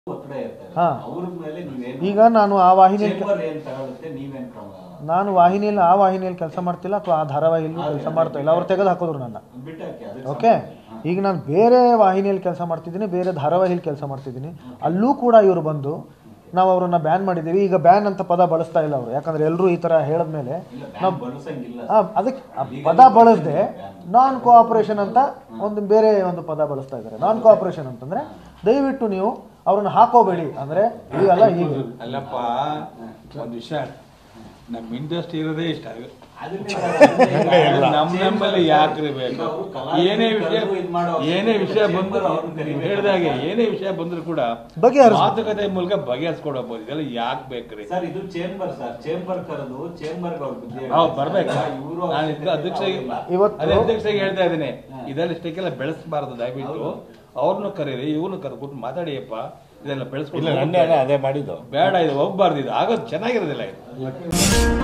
ಒತ್ತಡ ಇರ್ತಾರೆ ಹಾ. ಅವ್ರ ಮೇಲೆ ನೀವೇನು ಈಗ ನಾನು ಆ ವಾಹಿನಿಯಲ್ಲಿ ಚೇಂಬರ್ ಏನ್ ತಗೊಳುತ್ತೆ ನೀವೇನ್ ಕ್ರಮ ನಾನು ವಾಹಿನಿಯಲ್ಲಿ ಆ ವಾಹಿನಿಯಲ್ಲಿ ಕೆಲಸ ಮಾಡ್ತಿಲ್ಲ ಅಥವಾ ಆ ಧಾರಾವಾಹಿಯಲ್ಲಿ ಕೆಲಸ ಮಾಡ್ತಾ ಇಲ್ಲ ಅವ್ರು ತೆಗೆದು ಹಾಕೋದ್ರು ನನ್ನ ಬಿಟ್ಟಾಕಿ ಅದಕ್ಕೆ ಓಕೆ ಈಗ ನಾನು ಬೇರೆ ವಾಹಿನಿಯಲ್ಲಿ ಕೆಲಸ ಮಾಡ್ತಿದ್ದೀನಿ ಬೇರೆ ಧಾರಾವಾಹಿಯಲ್ಲಿ ಕೆಲಸ ಮಾಡ್ತಿದ್ದೀನಿ ಅಲ್ಲೂ ಕೂಡ ಇವರು ಬಂದು ನಾವು ಅವರನ್ನ ಬ್ಯಾನ್ ಮಾಡಿದ್ದೀವಿ ಈಗ ಬ್ಯಾನ್ ಅಂತ ಪದ ಬಳಸ್ತಾ ಇಲ್ಲ ಅವರು ಯಾಕಂದ್ರೆ ಎಲ್ಲರೂ ಈ ಥರ ಹೇಳಿದ್ಮೇಲೆ ಇಲ್ಲ ಬ್ಯಾನ್ ಬಳಸಂಗಿಲ್ಲ ಆ, ಅದಕ್ಕೆ ಆ ಪದ ಬಳಸದೆ ನಾನ್ ಕೋಆಪರೇಷನ್ ಅಂತ ಒಂದು ಬೇರೆ ಒಂದು ಪದ ಬಳಸ್ತಾ ಇದ್ದಾರೆ ನಾನ್ ಕೋಆಪರೇಷನ್ ಅಂತಂದ್ರೆ ದಯವಿಟ್ಟು ನೀವು ಅವ್ರನ್ನ ಹಾಕೋಬೇಡಿ ಅಂದ್ರೆ ಈಗಲ್ಲ ಹೀಗೆ ಅಲ್ಲಪ್ಪ ಒಂದು ವಿಷಯ ನಮ್ಮ ಇಂಡಸ್ಟ್ರಿ ಇರೋದೇ ಇಷ್ಟ ನಮ್ಮ ನಮ್ಮಲ್ಲಿ ಯಾಕ್ರಿ ಬೇಕು ಏನೇ ವಿಷಯ ಏನೇ ವಿಷಯ ಬಂದ್ರು ನೀವು ಹೇಳ್ದಾಗೆ ಏನೇ ವಿಷಯ ಬಂದ್ರು ಕೂಡ ಬಗೆಹರಿಸ್ಬೇಕು. ಮಾತುಕತೆ ಮೂಲಕ ಬಗೆಹರಿಸ್ಕೊಡಬಹುದು ಇದೆಲ್ಲ ಯಾಕೆ ಬೇಕ್ರಿ ಸರ್ ಇದು ಚೇಂಬರ್ ಸರ್ ಚೇಂಬರ್ ಕರೆದು ಚೇಂಬರ್ ಅವ್ರ ಬುದ್ಧಿ ಹೌದು ಬರ್ಬೇಕು ಇವರು ನಾನು ಇದು ಅಧ್ಯಕ್ಷರಿಗೆ ಇವತ್ತು- ಅದೇ ಅಧ್ಯಕ್ಷರಿಗೆ ಹೇಳ್ತಾ ಇದ್ದೀನಿ ಇದೆಲ್ಲ ಇಷ್ಟಕ್ಕೆಲ್ಲ ಬೆಳೆಸಬಾರದು ದಯವಿಟ್ಟು ಅವ್ರನ್ನು ಕರೀರಿ ಇವ್ರನ್ನು ಕರ್ಬಿಟ್ಟು ಮಾತಾಡಿಯಪ್ಪ ಇದೆಲ್ಲ ಇಲ್ಲ ಬೆಳೆಸ್ಕೊಂಡು ನನ್ನೇ ಅದೇ ಮಾಡಿದ್ದು ಬೇಡ ಇದು ಹೋಗ್ಬಾರ್ದು ಇದು ಆಗೋದು ಚೆನ್ನಾಗಿರೋದಿಲ್ಲ ಇದು